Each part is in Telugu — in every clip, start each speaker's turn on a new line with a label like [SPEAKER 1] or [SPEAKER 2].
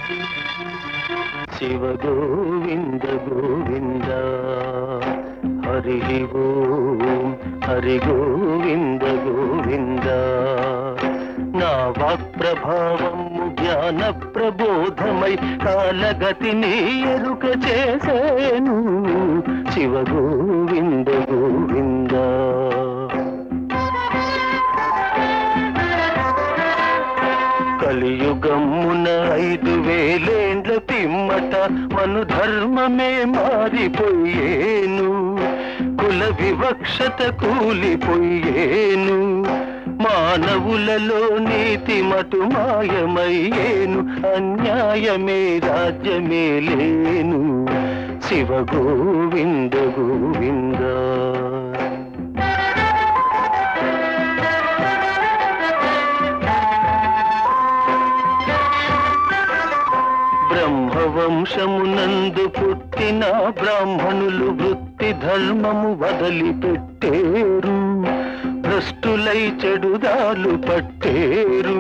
[SPEAKER 1] శివ గోవింద గోవింద హరి ఓం హరి గోవింద గోవింద నా వాక్ ప్రభావము జ్ఞాన ప్రబోధమై కాలగతిని ఎరుక చేసేను శివ గోవింద గోవింద కలియుగమ్మున ఐదు వేలేండ్ల పిమ్మట మను ధర్మమే మారిపోయేను కుల వివక్షత కూలిపోయేను మానవులలో నీతి మటు మాయమయ్యేను అన్యాయమే రాజ్యమే లేను శివ గోవింద గోవింద బ్రహ్మవంశమునందు పుట్టిన బ్రాహ్మణులు వృత్తి ధర్మము వదిలిపెట్టేరు భ్రష్టులై చెడుదాలు పట్టేరు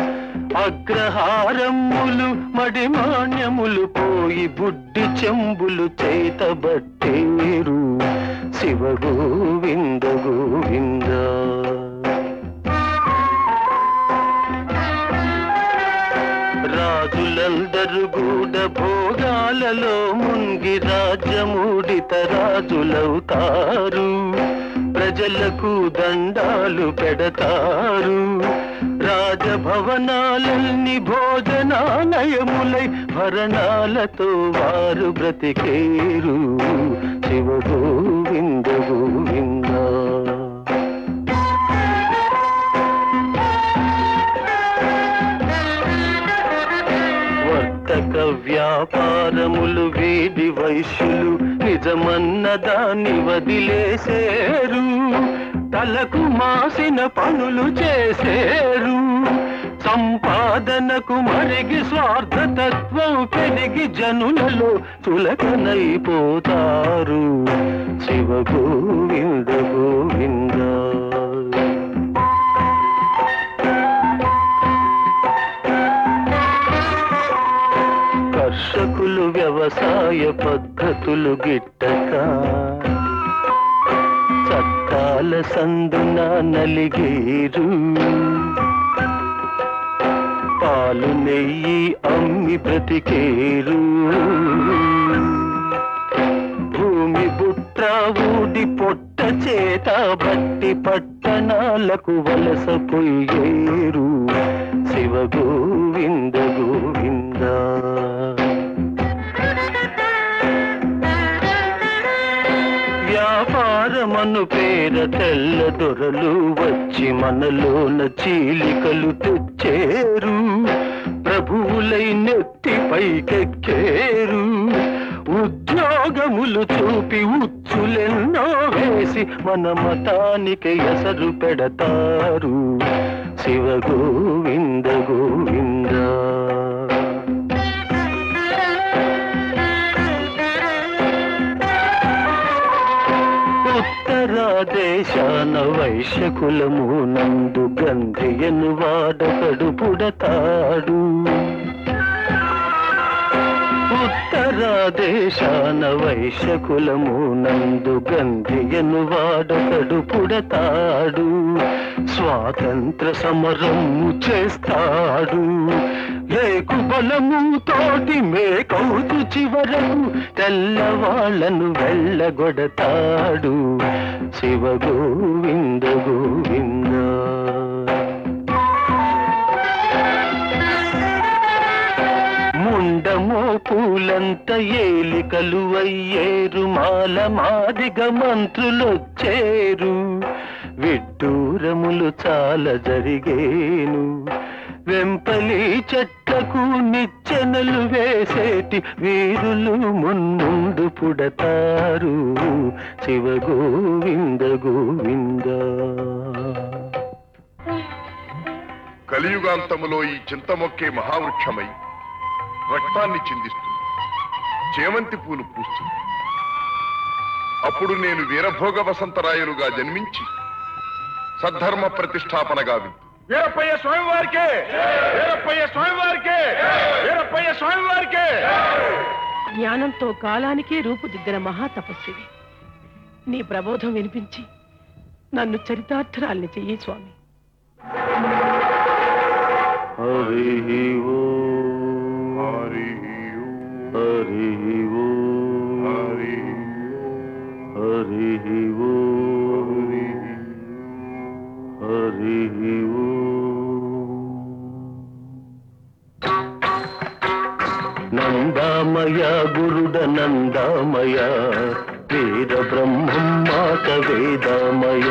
[SPEAKER 1] అగ్రహారములు మడిమాన్యములు పోయి బుడ్డి చెంబులు చేతబట్టేరు శివ గోవింద గోవింద రాజులందరూ గూడ భోగాలలో మునిగి రాజ్యమూడిత రాజులవుతారు ప్రజలకు దండాలు పెడతారు రాజభవనాలన్నీ భోజనాలయములై భరణాలతో వారు బ్రతికేరు శివ గోవింద గోవింద వర్తక వ్యాపారములు వీడి వైశ్యులు నిజమన్న దాన్ని వదిలేసేరు తలకు మాసిన పనులు చేసేరు సంపాదనకు మరిగి స్వార్థతత్వం పెరిగి జనులలో చులకనైపోతారు శివ గోవింద గోవింద కర్షకులు వ్యవసాయ పద్ధతులు గిట్టక చట్టాల సందున నలిగేరు పాలు నెయ్యి అమ్మి బ్రతికేరు భూమి బుట్ర ఊడి పొట్ట చేత బట్టి పట్టణాలకు వలసపోయేరు శివ గోవింద గోవింద వ్యాపారమను పేర తెల్ల దొరలు వచ్చి మనలోన చీలికలు తెచ్చేరు ప్రభువులై నెత్తి పైకెక్కేరు ఉద్యోగములు చూపి ఉచ్చులెన్నో వేసి మన మతానికి ఎసరు పెడతారు శివ గోవింద గోవింద ఉత్తర దేశాన వైశ్యకులము నందు గంధియను వాడకడు పుడతాడు ఉత్తర దేశాన వైశ్యకులము నందు గంధియను వాడకడు పుడతాడు స్వాతంత్ర సమరము చేస్తాడు లేకు బలము తోటి మేకౌతు చివరకు తెల్లవాళ్లను వెళ్ళగొడతాడు శివ గోవింద గోవింద ముండమో పూలంత ఏలికలు అయ్యేరు మాల మాదిగ మంత్రులొచ్చేరు విడ్డూరములు చాలా జరిగేను వెంపలి చెట్లకు నిచ్చెనలు వేసేటి వీరులు మున్ముందు పుడతారు శివ గోవింద గోవింద
[SPEAKER 2] కలియుగాంతములో ఈ చింతమొక్కే మహావృక్షమై రక్తాన్ని చిందిస్తుంది చేమంతి పూలు పూస్తుంది అప్పుడు నేను వీరభోగ వసంతరాయలుగా జన్మించి సద్ధర్మ ప్రతిష్టాపనగా విందు
[SPEAKER 3] వీరప్పయ్య స్వామి వారికి వీరప్పయ్య స్వామి వారికి వీరప్పయ్య స్వామి జ్ఞానంతో కాలానికే రూపుదిద్దిన మహాతపస్వివి నీ ప్రబోధం వినిపించి నన్ను చరితార్థరాల్ని చెయ్యి స్వామి
[SPEAKER 1] హరి ఓ
[SPEAKER 2] హరి
[SPEAKER 1] హరి ఓ
[SPEAKER 2] హరి
[SPEAKER 1] హరి ఓ హరి ఓ నందామయ గురుడ నందామయ వేద బ్రహ్మం మాట వేదామయ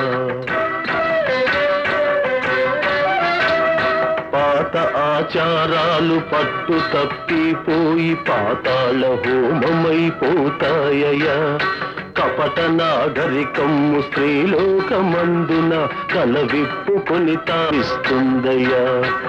[SPEAKER 1] పాత ఆచారాలు పట్టు తప్పిపోయి పాతాళ హోమమైపోతాయయ కపట నాగరికము స్త్రీలోకమందున కల విప్పుకొని తావిస్తుందయ్యా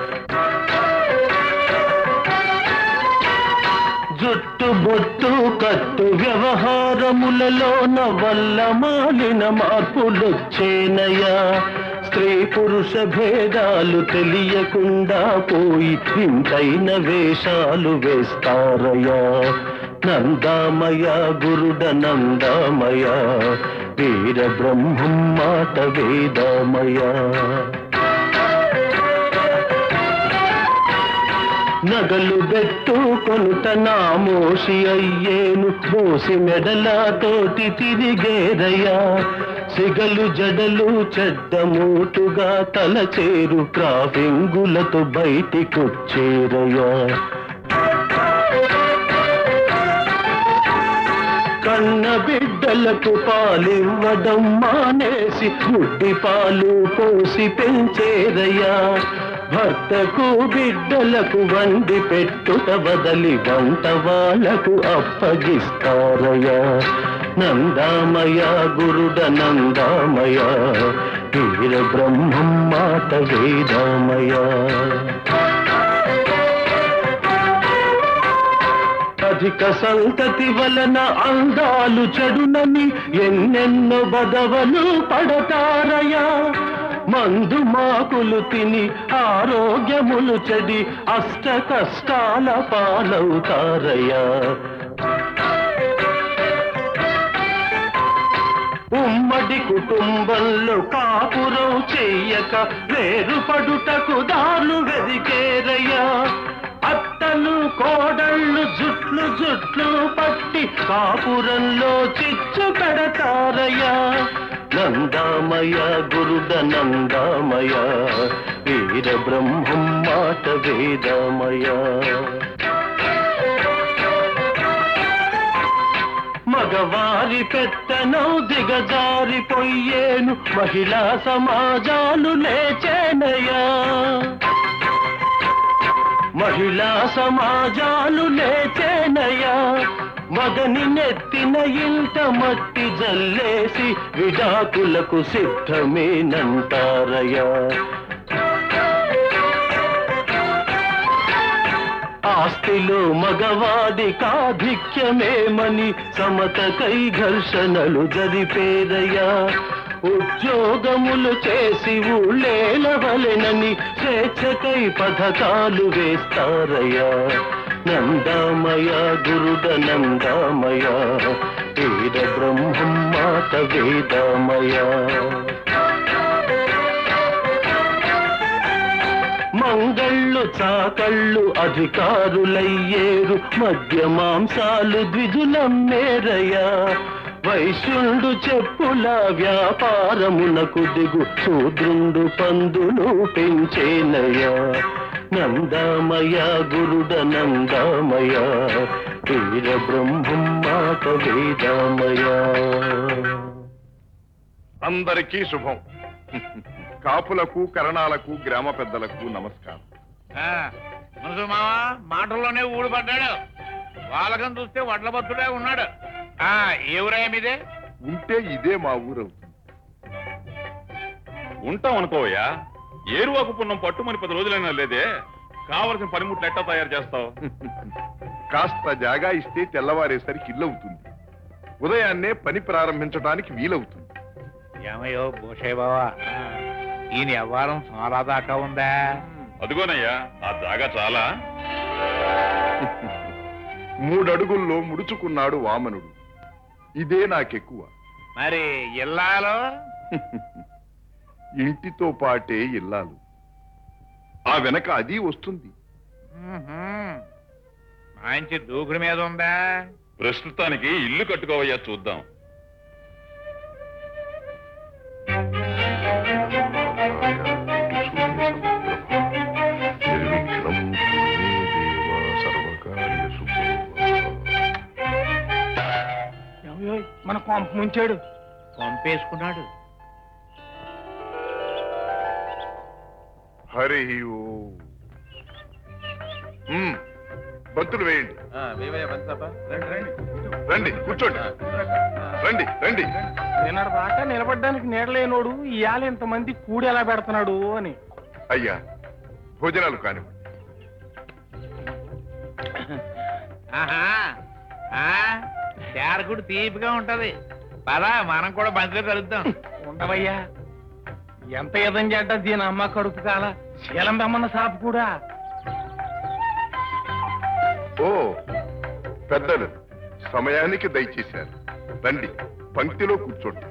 [SPEAKER 1] జుట్టు బొట్టు కట్టు వ్యవహారములలోన వల్ల మాలిన మార్పులొచ్చేనయా స్త్రీ పురుష భేదాలు తెలియకుండా పోయి ఇంతైన వేషాలు వేస్తారయ్యా నందామయ గురుడ నందామయ వీర బ్రహ్మం మాట వేదామయ నగలు బెట్టు కొనుట నా మోసి అయ్యేను మోసి మెడలతోటి తిరిగేరయ్యా సిగలు జడలు చెడ్డ మూటుగా తలచేరు ట్రాఫింగులతో బయటికొచ్చేరయ్యా కన్న బిడ్డలకు పాలివ్వడం మానేసి గుడ్డి పాలు పోసి పెంచేరయ్యా భర్తకు బిడ్డలకు వండి పెట్టుట బదలి వంట వాళ్ళకు అప్పగిస్తారయ్యా నందామయ గురుడ నందామయ వీర బ్రహ్మం మాట వేదామయ అధిక సంతతి వలన అందాలు చెడునని ఎన్నెన్నో బదవలు పడతారయా మందు మాకులు తిని ఆరోగ్యములు చెడి అష్ట కష్టాల పాలవుతారయ్యా ఉమ్మడి కుటుంబంలో కాపురం చెయ్యక వేరుపడుటకు దారులు వెదికేరయ్యా అత్తలు కోడళ్ళు జుట్లు జుట్లు పట్టి కాపురంలో చిచ్చు పెడతారయ్యా నందామయ గురుడ నందామయ వీర బ్రహ్మం మాట వేదామయ మగవారి పెట్టనౌ దిగజారిపోయేను మహిళా సమాజాలు లేచేనయా మహిళా సమాజాలు లేచేనయా మగని నెత్తిన ఇంట మట్టి జల్లేసి విడాకులకు సిద్ధమేనంటారయ్యా ఆస్తిలో మగవాడి కాధిక్యమేమని సమతకై ఘర్షణలు జరిపేదయ్యా ఉద్యోగములు చేసి ఊళ్ళేలవలెనని స్వేచ్ఛకై పథకాలు వేస్తారయ్యా నందామయ గురుడ నందామయ వీర బ్రహ్మం మాట వేదామయ మంగళ్ళు చాకళ్ళు అధికారులయ్యేరు మద్య మాంసాలు ద్విజులమ్మేరయ్యా వైశ్యుండు చెప్పుల వ్యాపారమునకు దిగు శూద్రుండు పందులు పెంచేనయ్యా నందామయ గురుడ నందామయ వీర బ్రహ్మం మాట వేదామయ
[SPEAKER 2] అందరికీ శుభం కాపులకు కరణాలకు గ్రామ పెద్దలకు నమస్కారం
[SPEAKER 4] మనసు మామ మాటల్లోనే ఊడిపడ్డాడు వాళ్ళకం చూస్తే వడ్ల బతుడే ఉన్నాడు ఆ ఎవరాయ మీదే
[SPEAKER 2] ఉంటే ఇదే మా ఊరవుతుంది
[SPEAKER 5] ఉంటాం అనుకోవయ్యా ఏరువాకు పున్నం పట్టుమని పది రోజులైనా లేదే కావలసిన పనిముట్లు ఎట్టా తయారు చేస్తావు
[SPEAKER 2] కాస్త జాగా ఇస్తే తెల్లవారేసరికి ఇల్లవుతుంది ఉదయాన్నే పని ప్రారంభించడానికి వీలవుతుంది
[SPEAKER 4] ఏమయ్యో భూషయ్య బావా ఈయన వ్యవహారం చాలా దాకా ఉందా
[SPEAKER 5] అదిగోనయ్యా ఆ జాగా చాలా
[SPEAKER 2] మూడడుగుల్లో ముడుచుకున్నాడు వామనుడు ఇదే నాకెక్కువ
[SPEAKER 4] మరి ఇల్లాలో
[SPEAKER 2] ఇంటితో పాటే ఇల్లాలు ఆ వెనక అది వస్తుంది
[SPEAKER 4] మ్మ్హ్మ్. మంచి దూకుడు మీద ఉందా
[SPEAKER 5] ప్రస్తుతానికి ఇల్లు కట్టుకోవయ్యా చూద్దాం
[SPEAKER 2] నిర్విఘ్నం కురు మే దేవ సర్వకార్యేషు పూర్వః.
[SPEAKER 1] మన కొంప ముంచాడు
[SPEAKER 4] పంపేసుకున్నాడు
[SPEAKER 2] హరి ఓం. మ్మ్. బంతులు వేయండి రండి కూర్చోండి రండి రండి
[SPEAKER 1] నిన్నటి దాకా నిలబడ్డానికి నీడలేనోడు ఇవాళ ఇంతమంది కూడి ఎలా పెడుతున్నాడు అని
[SPEAKER 2] అయ్యా భోజనాలు కానివ్వండి
[SPEAKER 4] ఆహా ఆ, చారకుడు తీపిగా ఉంటది పదా మనం కూడా బంతిలో కలుద్దాం
[SPEAKER 1] ఉండవయ్యా ఎంత ఎదం చేడ్డ దీని అమ్మ కడుపు కాల శీలం బెమ్మన్న సాపు కూడా
[SPEAKER 2] ఓ పెద్దలు సమయానికి దయచేశారు రండి పంక్తిలో కూర్చోండి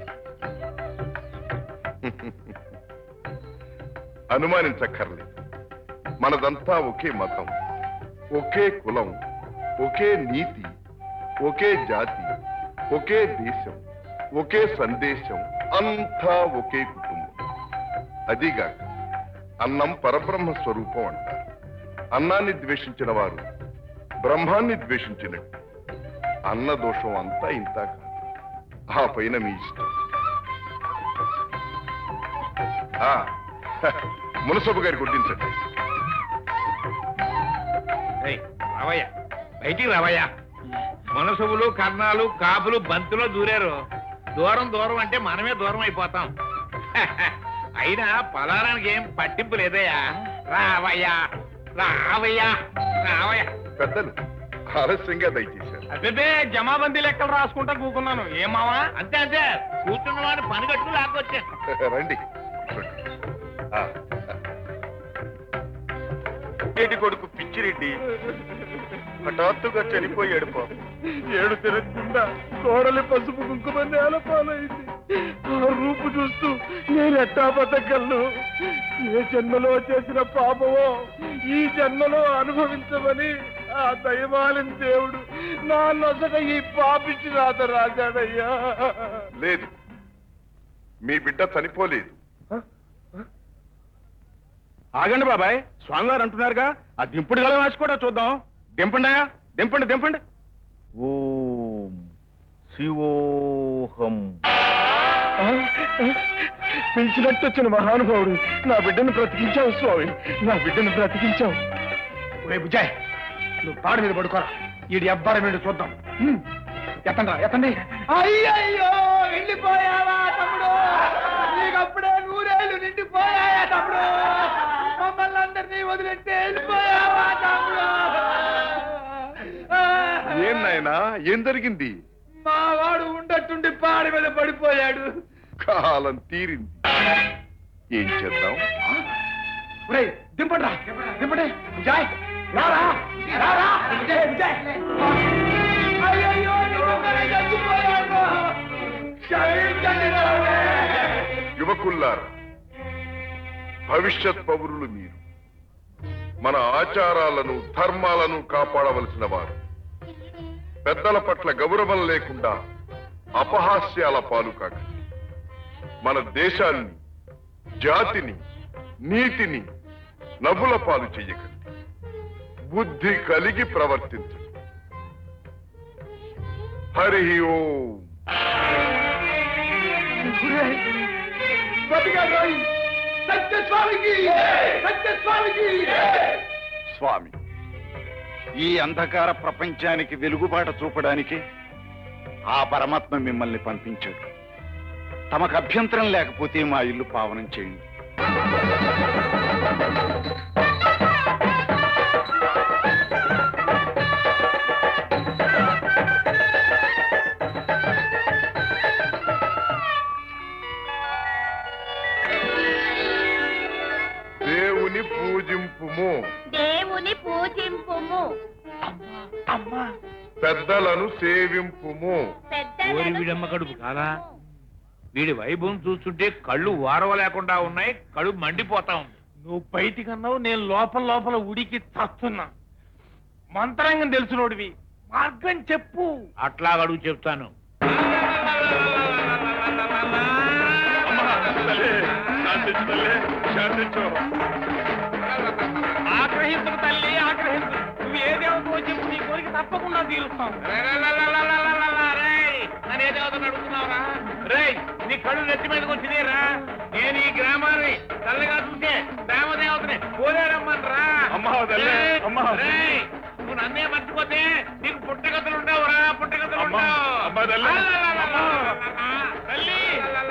[SPEAKER 2] అనుమానించక్కర్లేదు మనదంతా ఒకే మతం ఒకే కులం ఒకే నీతి ఒకే జాతి ఒకే దేశం ఒకే సందేశం అంతా ఒకే కుటుంబం అదిగాక అన్నం పరబ్రహ్మ స్వరూపం అంటారు అన్నాన్ని ద్వేషించిన వారు బ్రహ్మాన్ని ద్వేషించినట్టు అన్న దోషం అంతా ఇంత కాదు ఆ పైన మీ ఇష్టం ఆ, హ, మునసబు గారి కొట్టించండి
[SPEAKER 4] ఏయ్, రావయ్య బయటికి రావయ్య మనసువులు కర్ణాలు కాపులు బంతులో దూరారు దూరం దూరం అంటే మనమే దూరం అయిపోతాం అయినా పలారానికి ఏం పట్టింపు లేదయ్యా రావయ్యా రావయ్యా రావయ్యా
[SPEAKER 2] పెద్దలు ఆలస్యంగా దయచేశారు
[SPEAKER 1] అదే జమాబందీ లెక్కలు రాసుకుంటా కూకున్నాను ఏమావా
[SPEAKER 4] అంతే అంతే కూర్చున్న వాడు పని కట్టుకు లేకొచ్చా
[SPEAKER 2] రండి కూర్చోండి. ఆ,
[SPEAKER 6] రెడ్డి కొడుకు పిచ్చిరెడ్డి హఠాత్తుగా చనిపోయాడు పాపం
[SPEAKER 1] ఏడు తిరగకుండా కోడలి పసుపు కుంకుమ నేల పాలైంది ఆ రూపు చూస్తూ నేను ఎట్టా బతకలను ఏ జన్మలో చేసిన పాపమో ఈ జన్మలో అనుభవించమని ఆ దయమాలిన దేవుడు నా నొసట ఈ పాపిచ్చి రాత రాశాడయ్యా
[SPEAKER 2] లేదు మీ బిడ్డ చనిపోలేదు
[SPEAKER 1] ఆగండి బాబాయ్ స్వామివారు అంటున్నారుగా ఆ దింపుడు గల వాసి కూడా చూద్దాం దింపండి దింపండి దింపండి
[SPEAKER 6] ఓం శివోహం
[SPEAKER 1] పిలిచినట్టు వచ్చిన మహానుభావుడు నా బిడ్డను బ్రతికించావు స్వామి నా బిడ్డను బ్రతికించావు ఒరే బుజ్జాయ్ నువ్వు తాడు మీద పడుకోరా ఈడి అబ్బాయి మీద చూద్దాం హ్మ్. ఎత్తండి రా ఎత్తండి అయ్యయ్యో వెళ్ళిపోయావా తమ్ముడు నీకప్పుడే నూరేళ్ళు నిండిపోయాయా తమ్ముడు మమ్మల్ని అందరినీ వదిలిపెట్టి వెళ్ళిపోయావా తమ్ముడు
[SPEAKER 2] ఏం నాయనా ఏం జరిగింది
[SPEAKER 1] మా వాడు ఉండట్టుండి పాడి మీద పడిపోయాడు
[SPEAKER 2] కాలం తీరింది ఏం చేద్దాం
[SPEAKER 1] ఒరేయ్ దింపండి రా దింపండి విజయ్ రారా రారా విజయ్ విజయ్ అయ్యయ్యో యువకుడు చచ్చిపోయాడు క్షమించండి రావే.
[SPEAKER 2] యువకుల్లారా భవిష్యత్ పౌరులు మీరు మన ఆచారాలను ధర్మాలను కాపాడవలసిన వారు పెద్దల పట్ల గౌరవం లేకుండా అపహాస్యాల పాలు కాక మన దేశాన్ని జాతిని నీతిని నవ్వుల పాలు చెయ్యకండి బుద్ధి కలిగి ప్రవర్తించండి హరి ఓం
[SPEAKER 1] ఒరేయ్, బతికాడు రోయ్. సత్యస్వామికి సత్యస్వామికి
[SPEAKER 6] స్వామి ఈ అంధకార ప్రపంచానికి వెలుగుబాట చూపడానికి ఆ పరమాత్మ మిమ్మల్ని పంపించాడు తమకు అభ్యంతరం లేకపోతే మా ఇల్లు పావనం చేయండి
[SPEAKER 2] దేవుని పూజింపుము
[SPEAKER 7] దేవుని పూజింపుము
[SPEAKER 1] అమ్మా
[SPEAKER 2] పెద్దలను సేవింపుము
[SPEAKER 4] ఓరి వీడమ్మ కడుపు కాదా వీడి వైభవం చూస్తుంటే కళ్ళు వారవలేకుండా ఉన్నాయి కడుపు మండిపోతా ఉంది
[SPEAKER 1] నువ్వు బయటికి అన్నావు నేను లోపల లోపల ఉడికి చస్తున్నా మంత్రాంగం తెలిసినోడివి మార్గం చెప్పు
[SPEAKER 4] అట్లా అడుగు చెప్తాను
[SPEAKER 5] అమ్మా తల్లి శాంతించు తల్లి శాంతించు
[SPEAKER 1] ఆగ్రహించకు తల్లి ఆగ్రహించు నువ్వు ఏ దేవత చెప్పు నీ కోరిక తప్పకుండా తీరుస్తాం
[SPEAKER 4] రేయ్ నీ కళ్ళు నెత్తి మీదకి వచ్చినాయిరా నేను ఈ గ్రామాన్ని చల్లగా చూసే దేవదేవతని పోలేరమ్మని రా
[SPEAKER 5] అమ్మా, తల్లి,
[SPEAKER 4] రేయ్,
[SPEAKER 5] అమ్మా.
[SPEAKER 4] రేయ్, నువ్వు నన్నే మర్చిపోతే నీకు పుట్టగతులు ఉండవురా పుట్టగతులు
[SPEAKER 5] అమ్మా,
[SPEAKER 4] ఉండవు
[SPEAKER 5] అమ్మా, తల్లి.
[SPEAKER 4] తల్లి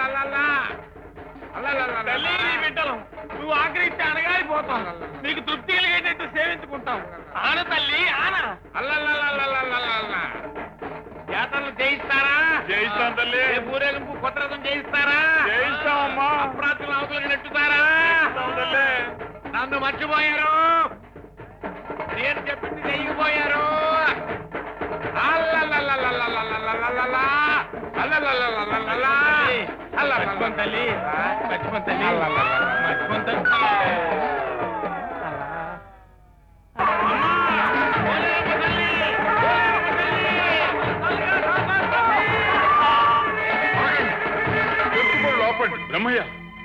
[SPEAKER 1] తల్లి నీ బిడ్డలం నువ్వు ఆగ్రహిస్తే అనగాలిపోతాం నీకు తృప్తి కలిగేటట్టు సేవించుకుంటాం ఆన తల్లి ఆన
[SPEAKER 4] అల్లల్లల్లల్లల్లల్లల్ల. జాతరలు చేయిస్తారా
[SPEAKER 5] చేయిస్తాను తల్లి.
[SPEAKER 4] రేపు ఊరేగింపు కొత్త రథం చేయిస్తారా
[SPEAKER 5] చేయిస్తామమ్మా.
[SPEAKER 4] అప్రాతులు అవతలకి నెట్టుతారా
[SPEAKER 5] చేయిస్తాం తల్లి.
[SPEAKER 4] నన్ను మర్చిపోయారు నేను చెప్పింది చెయ్యకపోయారు అల్లల్లల్లల్లల్లల్లల్లల్లల్ల. అల్లల్లల్లల్లల్లల్ల.
[SPEAKER 1] మర్చిపోను తల్లి మర్చిపోను తల్లి మర్చిపోను తల్లి
[SPEAKER 4] పోలేరమ్మ తల్లి!
[SPEAKER 2] ఎత్తుకొని లోపండి
[SPEAKER 5] బ్రహ్మయ్య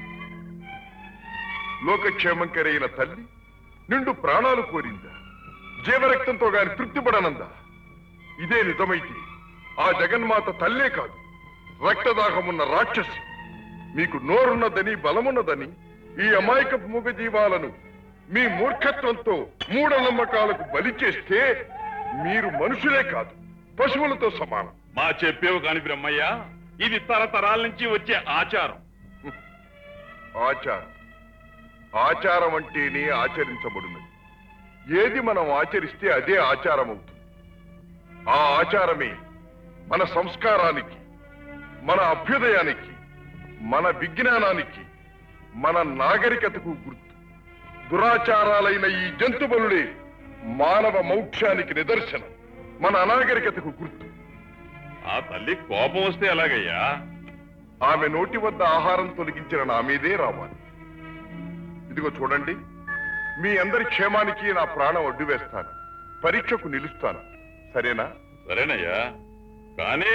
[SPEAKER 2] లోకక్షేమం కరైన తల్లి నిండు ప్రాణాలు కోరిందా జీవరక్తంతో గాని తృప్తిపడనందా ఇదే నిజమైతే ఆ జగన్మాత తల్లే కాదు రక్తదాహమున్న రాక్షసి మీకు నోరున్నదని బలమున్నదని ఈ అమాయకపు మూగ జీవాలను మీ మూర్ఖత్వంతో మూఢనమ్మకాలకు బలి చేస్తే మీరు మనుషులే కాదు పశువులతో సమానం
[SPEAKER 5] మా చెప్పేవు కాని బ్రహ్మయ్య ఇది తరతరాల నుంచి వచ్చే ఆచారం
[SPEAKER 2] ఆచారం ఆచారం అంటేనే ఆచరించబడినది ఏది మనం ఆచరిస్తే అదే ఆచారం అవుతుంది ఆ ఆచారమే మన సంస్కారానికి మన అభ్యుదయానికి మన విజ్ఞానానికి మన నాగరికతకు గుర్తు దురాచారాలైన ఈ జంతుబలులే మానవ మౌక్షానికి నిదర్శనం మన అనాగరికతకు గుర్తు
[SPEAKER 5] ఆ తల్లి కోపం వస్తే ఎలాగయ్యా
[SPEAKER 2] ఆమె నోటి వద్ద ఆహారం తొలగించిన నా మీదే రావాలి ఇదిగో చూడండి మీ అందరి క్షేమానికి నా ప్రాణం అడ్డు వేస్తాను పరీక్షకు నిలుస్తాను సరేనా
[SPEAKER 5] సరేనయ్యా కానీ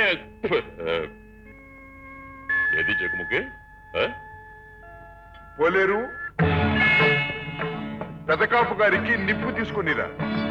[SPEAKER 5] ఏది చెక్కుముకి ఆ?
[SPEAKER 2] పోలేరు పెదకాపు గారికి నిప్పు తీసుకునిరా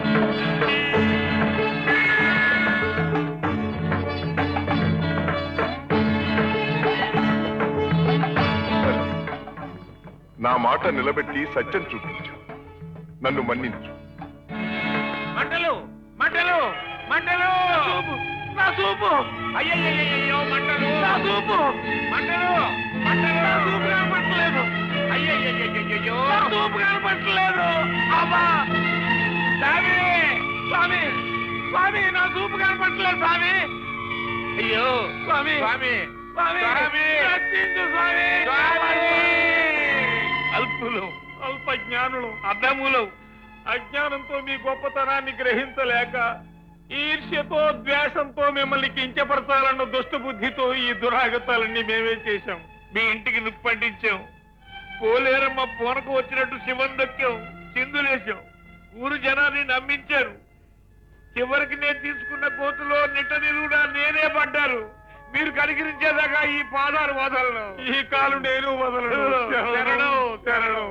[SPEAKER 2] నా మాట నిలబెట్టి సత్యం చూపించు నన్ను మన్నించు
[SPEAKER 4] మంటలు మంటలు మంటలు
[SPEAKER 1] నా చూపు
[SPEAKER 4] అయ్యయ్యయ్యో మంటలు
[SPEAKER 1] నా చూపు
[SPEAKER 4] మంటలు మంటలు
[SPEAKER 1] నా చూపు కనపట్టలేదు
[SPEAKER 4] అయ్యయ్యయ్యో
[SPEAKER 1] నా చూపు కనపట్టలేదు అబ్బా స్వామి స్వామి స్వామి నా చూపు కనపట్టలేదు స్వామి
[SPEAKER 4] అయ్యో
[SPEAKER 1] స్వామి
[SPEAKER 4] స్వామి
[SPEAKER 1] స్వామి
[SPEAKER 4] స్వామి
[SPEAKER 1] రక్షించు స్వామి
[SPEAKER 4] స్వామి!
[SPEAKER 1] అల్పులు అల్ప జ్ఞానులు అర్థములు అజ్ఞానంతో మీ గొప్పతనాన్ని గ్రహించలేక ఈర్ష్యతో ద్వేషంతో మిమ్మల్ని కించపరచాలన్న దుష్ట బుద్ధితో ఈ దురాగతాలన్నీ మేమే చేశాం
[SPEAKER 4] మీ ఇంటికి నిప్పంటించాం పోలేరమ్మ పూనకు వచ్చినట్టు శివం దొక్కాం చిందులేశాం ఊరు జనాన్ని నమ్మించారు చివరికి నేను తీసుకున్న కోతులో నిట్ట నిలువునా నేనే పడ్డారు మీరు కనికరించేదాకా ఈ పాదాలు వదలను
[SPEAKER 1] ఈ కాలు నేను వదలను
[SPEAKER 4] శరణం శరణం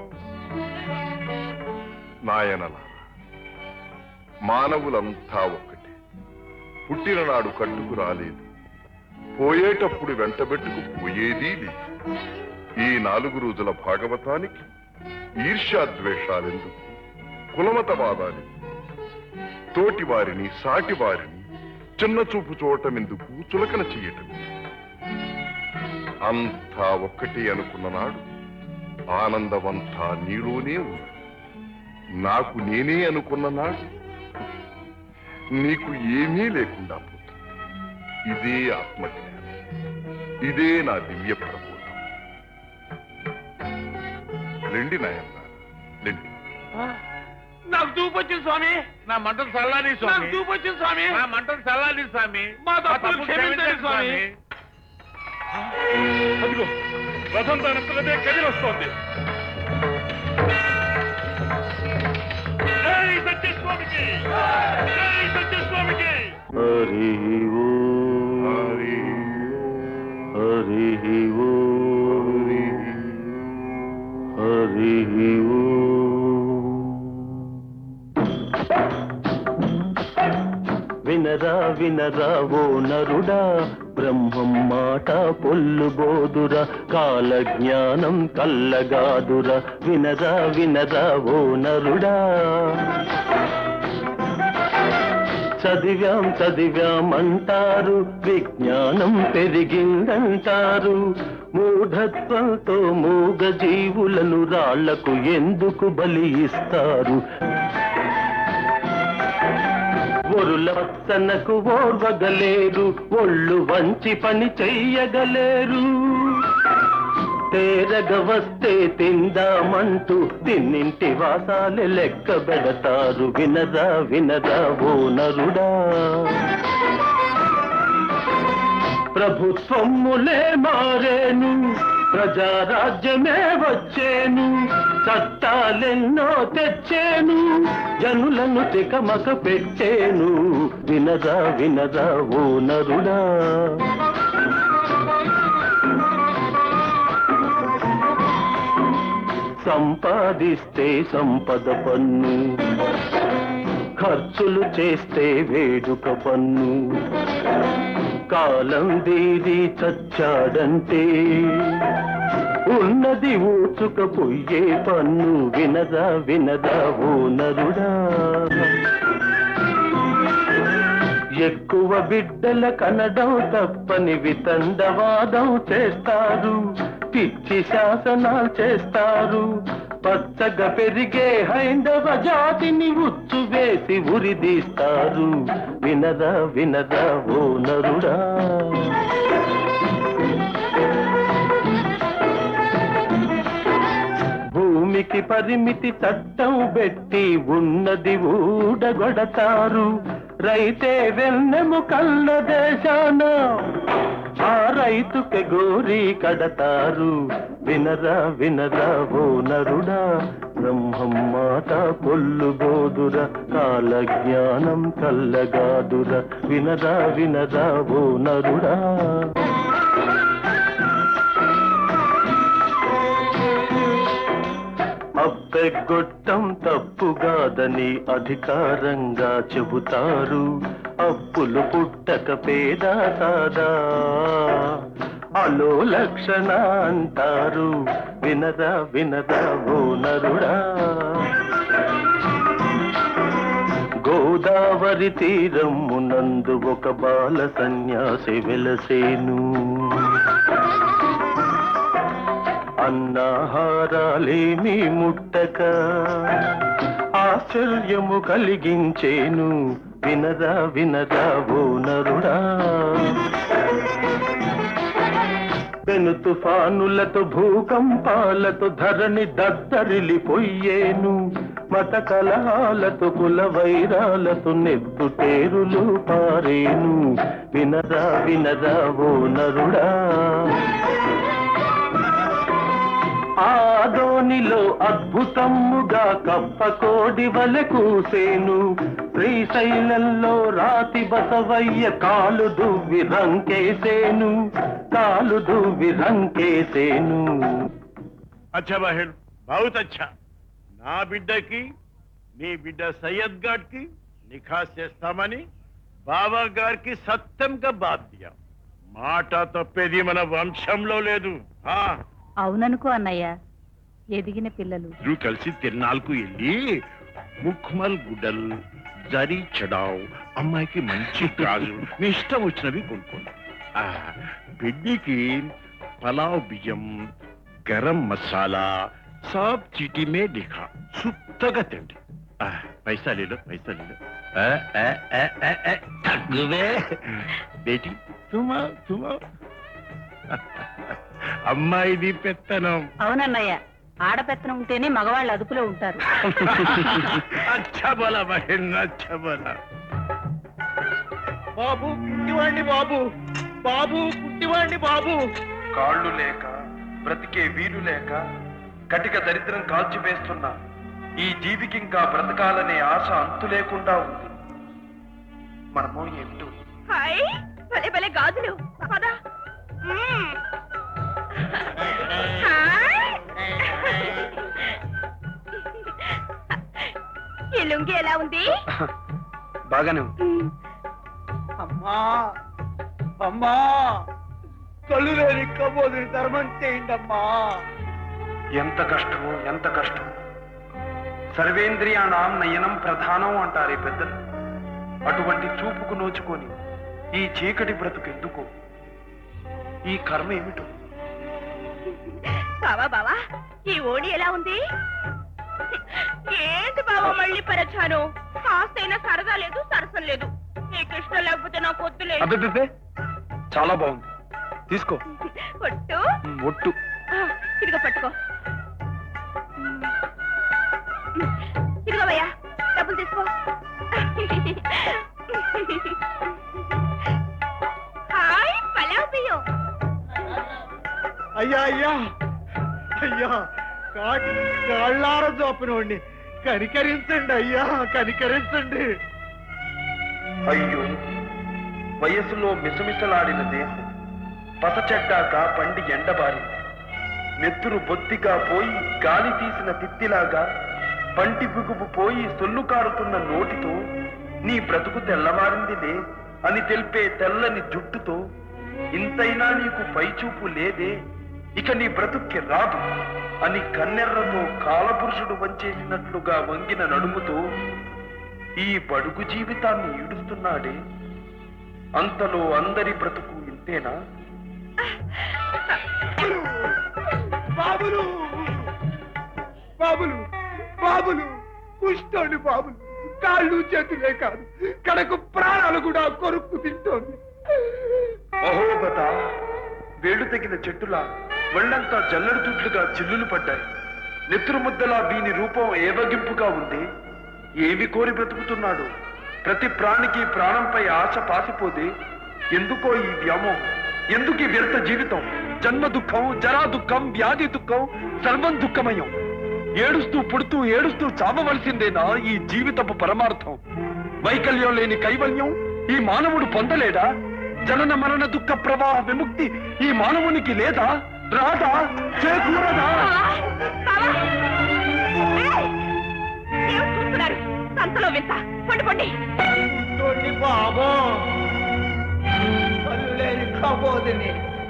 [SPEAKER 2] నాయనల మానవులంతా ఒక్కటే పుట్టిన నాడు కట్టుకు రాలేదు పోయేటప్పుడు వెంటబెట్టుకు పోయేదీ లేదు ఈ నాలుగు రోజుల భాగవతానికి ఈర్ష్యాద్వేషాలెందుకు కులమతవాదాలు తోటి వారిని సాటి వారిని చిన్న చూపు చూడటం ఎందుకు చులకన చెయ్యటం అంతా ఒక్కటే అనుకున్న నాడు ఆనందమంతా నీలోనే ఉంది నాకు నేనే అనుకున్న నాడు నీకు ఏమీ లేకుండా పోతుంది ఇదే ఆత్మజ్ఞానం ఇదే నా దివ్య ప్రబోధం లెండి నాయన్న లెండి
[SPEAKER 4] నాకు చూపు వచ్చింది స్వామి నా మంటలు చల్లాలి స్వామి నాకు చూపు వచ్చింది స్వామి నా మంటలు చల్లాలి స్వామి మా తప్పులు క్షమించండి స్వామి
[SPEAKER 5] అదిగో రథం దానంతలదే కదిలొస్తోంది జై సత్యస్వామికి జై సత్యస్వామికి
[SPEAKER 7] హరి హరి హరి హరి వినరా వినరా ఓ నరుడా బ్రహ్మం మాట పొల్లు బోదురా కాల జ్ఞానం కల్లగాదురా వినరా వినరా ఓ నరుడా చదివాం చదివాం అంటారు విజ్ఞానం పెరిగిందంటారు మూఢత్వంతో మూగ జీవులను రాళ్లకు ఎందుకు బలి ఇస్తారు ఒరుల పచ్చనకు ఓర్వగలేరు ఒళ్ళు వంచి పని చెయ్యగలేరు తేరగ వస్తే తిందామంటూ తిన్నింటి వాసాలే లెక్క పెడతారు వినరా వినరా ఓ నరుడా ప్రభుత్వములే మారేను ప్రజారాజ్యమే వచ్చేను చట్టాలెన్నో తెచ్చేను జనులను తికమక పెట్టేను వినరా వినరా ఓ నరుడా సంపాదిస్తే సంపద పన్ను ఖర్చులు చేస్తే వేడుక పన్ను కాలం దీది చచ్చాడంటే ఉన్నది ఊచుక పొయ్యే పన్ను వినదా వినదా ఓ నరుడా ఎక్కువ బిడ్డల కనడం తప్పని వితండవాదం చేస్తారు పిచ్చి శాసనాలు చేస్తారు పచ్చగా పెరిగే హైందవ జాతిని ఉచ్చు వేసి ఉరిదీస్తారు వినరా వినరా ఓ నరుడా భూమికి పరిమితి చట్టం పెట్టి ఉన్నది ఊడగొడతారు రైతే వెన్నెము కళ్ళ దేశాన ఆ రైతుకి గోరి కడతారు వినరా వినరా ఓ నరుడా బ్రహ్మం మాట పొల్లు బోదుర కాల జ్ఞానం కల్లగాదుర వినరా వినరా ఓ నరుడా అప్పెగొట్టం తప్పుగాదని అధికారంగా చెబుతారు అప్పులు పుట్టక పేద సాదా అలో లక్షణ అంటారు వినరా వినరా ఓ నరుడా గోదావరి తీరమునందు ఒక బాల సన్యాసి వెలసేను అన్నాహారాలేమి ముట్టక ఆశ్చర్యము కలిగించేను వినరా వినరా ఓ నరుడా పెను తుఫానులతో భూకంపాలతో ధరణి దద్దరిల్లిపోయేను మత కలహాలతో కుల వైరాలతో నెత్తుటేరులు పారేను వినరా వినరా ఓ నరుడా ఆదోనిలో అద్భుతముగా కప్పకోడి వలె కూసేను శ్రీశైలంలో రాతి బసవయ్య కాలు దువ్వి రంకేసేను కాలు దువ్వి రంకేసేను
[SPEAKER 4] అచ్చా బహన్ బహుత్ అచ్చా నా బిడ్డకి నీ బిడ్డ సయ్యద్ గాడ్ కి నిఖాస్ చేస్తామని బాబా గారికి సత్యంగా బాధ్య మాట తప్పేది మన వంశంలో లేదు ఆ
[SPEAKER 8] అవుననుకో అన్నయ్య ఎదిగిన పిల్లలు
[SPEAKER 4] ఇద్దరు కలిసి తిరునాళ్ళకు వెళ్ళి ముఖ్మల్ గుడ్డలు జరీ చడావ్ అమ్మాయికి మంచి గాజు మీ ఇష్టం వచ్చినవి కొనుక్కోండి ఆ, బిడ్డికి పలావ్ బియ్యం గరం మసాలా సబ్ చిటి మే లిఖా సుత్తగా తిండి ఆ, పైసా లేలో పైసా లేలో ఆ, ఆ, ఆ, ఆ, ఆ, తగ్గువే బేటీ తుమా తుమా అమ్మాయిది పెత్తనం
[SPEAKER 8] అవునన్నయ్య ఆడపెత్తనం ఉంటేనే మగవాళ్ళు అదుపులో ఉంటారు
[SPEAKER 1] అచ్చా బోలా బహన్ అచ్చా బోలా బాబు పుట్టివాణ్ణి బాబు బాబు పుట్టివాణ్ణి బాబు
[SPEAKER 9] కాళ్ళు లేక బ్రతికే వీలు లేక కటిక దరిద్రం కాల్చివేస్తున్న ఈ జీవికి ఇంకా బ్రతకాలనే ఆశ అంతు లేకుండా ఉంది మనమో ఏమిటో
[SPEAKER 10] హాయ్ భలే భలే గాజులు పద మ్మ్. హాయ్. ఈ లుంగి ఎలా ఉంది
[SPEAKER 9] బాగానే ఉంది
[SPEAKER 1] అమ్మా అమ్మా కళ్ళు లేని కబోదుని ధర్మం చేయండి అమ్మా
[SPEAKER 9] ఎంత కష్టమో ఎంత కష్టం సర్వేంద్రియాణం నయనం ప్రధానం అంటారే పెద్దలు అటువంటి చూపుకు నోచుకొని ఈ చీకటి బ్రతుకు ఎందుకు ఈ కర్మ ఏమిటో
[SPEAKER 10] బావా బావా ఈ ఓణి ఎలా ఉంది ఏంటి బావా మళ్ళీ పరచాను కాస్తైనా సరదా లేదు సరసం లేదు నీకు ఇష్టం లేకపోతే నాకు వద్దులే
[SPEAKER 9] అబ్బే చాలా బాగుంది తీసుకో
[SPEAKER 10] ఒట్టు
[SPEAKER 9] ఒట్టు
[SPEAKER 10] ఆ, ఇదిగో పట్టుకో ఇదిగో భయ్యా డబ్బులు తీసుకో హాయ్ పలావ్ బియ్యం
[SPEAKER 1] అయ్యా అయ్యా అయ్యా కాటి కాళ్ళార చూపినోడిని కనికరించండి అయ్యా కనికరించండి
[SPEAKER 9] అయ్యో వయసులో మిసమిసలాడిన దేహం పసచెడ్డాక పండి ఎండబారింది నెత్తురు బొత్తిగా పోయి గాలి తీసిన తిత్తిలాగా పంటి బిగుపు పోయి సొల్లు కారుతున్న నోటితో నీ బ్రతుకు తెల్లవారిందిలే అని తెలిపే తెల్లని జుట్టుతో ఇంతైనా నీకు పైచూపు లేదే ఇక నీ బ్రతుక్కి రాదు అని కన్నెర్రతో కాలపురుషుడు వంచేసినట్లుగా వంగిన నడుముతో ఈ బడుగు జీవితాన్ని ఈడుస్తున్నాడే అంతలో అందరి బ్రతుకు ఇంతేనా
[SPEAKER 1] బాబులు బాబులు బాబులు కుష్టోండి బాబులు కాళ్ళు చేతులే కాదు కడకు ప్రాణాలు కూడా కొరుక్కు తింటోంది
[SPEAKER 9] అహోబత వేడు తగిన చెట్టులా ఒళ్ళంతా జల్లెడు తుట్లుగా చిల్లులు పడ్డాయి నెత్తురు ముద్దలా వీని రూపం ఏవగింపుగా ఉంది ఏమి కోరి బ్రతుకుతున్నాడు ప్రతి ప్రాణికి ప్రాణంపై ఆశ పాసిపోతే ఎందుకో ఈ వ్యామోహం ఎందుకు ఈ వ్యర్థ జీవితం జన్మ దుఃఖం జరా దుఃఖం వ్యాధి దుఃఖం సర్వం దుఃఖమయం ఏడుస్తూ పుడుతూ ఏడుస్తూ చావవలసిందేనా ఈ జీవితపు పరమార్థం వైకల్యం లేని కైవల్యం ఈ మానవుడు పొందలేడా జనన మరణ దుఃఖ ప్రవాహ విముక్తి ఈ మానవునికి లేదా రాదా చేకూరదా
[SPEAKER 10] ఏం చూస్తున్నారు సంతలో వింత పండి పండి
[SPEAKER 1] చూడండి బాబు కళ్ళు లేని కబోదిని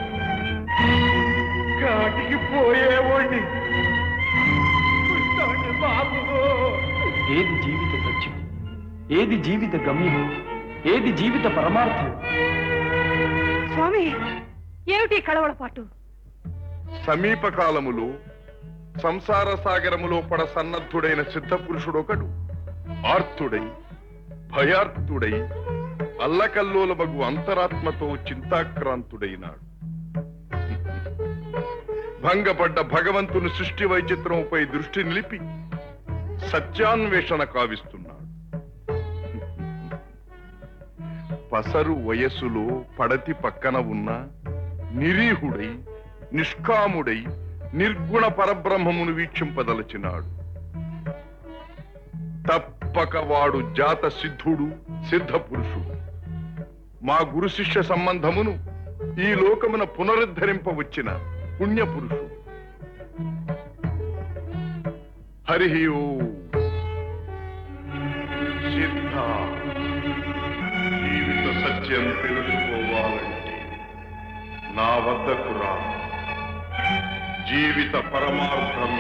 [SPEAKER 1] కాటికి పోయేవాడిని కుష్టోండి బాబు
[SPEAKER 9] ఏది జీవిత సత్యం ఏది జీవిత గమ్యం ఏది జీవిత పరమార్థం
[SPEAKER 8] స్వామి ఏమిటి కళవళపాటు
[SPEAKER 2] సమీప కాలములో సంసార సాగరములో పడ సన్నద్ధుడైన సిద్ధ పురుషుడొకడు ఆర్తుడై భయార్తుడై అల్లకల్లోలమగు అంతరాత్మతో చింతాక్రాంతుడైనాడు భంగపడ్డ భగవంతుని సృష్టి వైచిత్రముపై దృష్టి నిలిపి సత్యాన్వేషణ కావిస్తున్నాడు పసరు వయస్సులో పడతి పక్కన ఉన్న నిరీహుడై నిష్కాముడై నిర్గుణ పరబ్రహ్మమును వీక్షింపదలచినాడు తప్పక వాడు జాత సిద్ధుడు సిద్ధ పురుషుడు మా గురు శిష్య సంబంధమును ఈ లోకమున పునరుద్ధరింపవచ్చిన పుణ్య పురుషుడు హరి ఓ సిద్ధ జీవిత సత్యం తెలుసుకోవాలంటే నా వద్దకు రా జీవిత పరమార్థం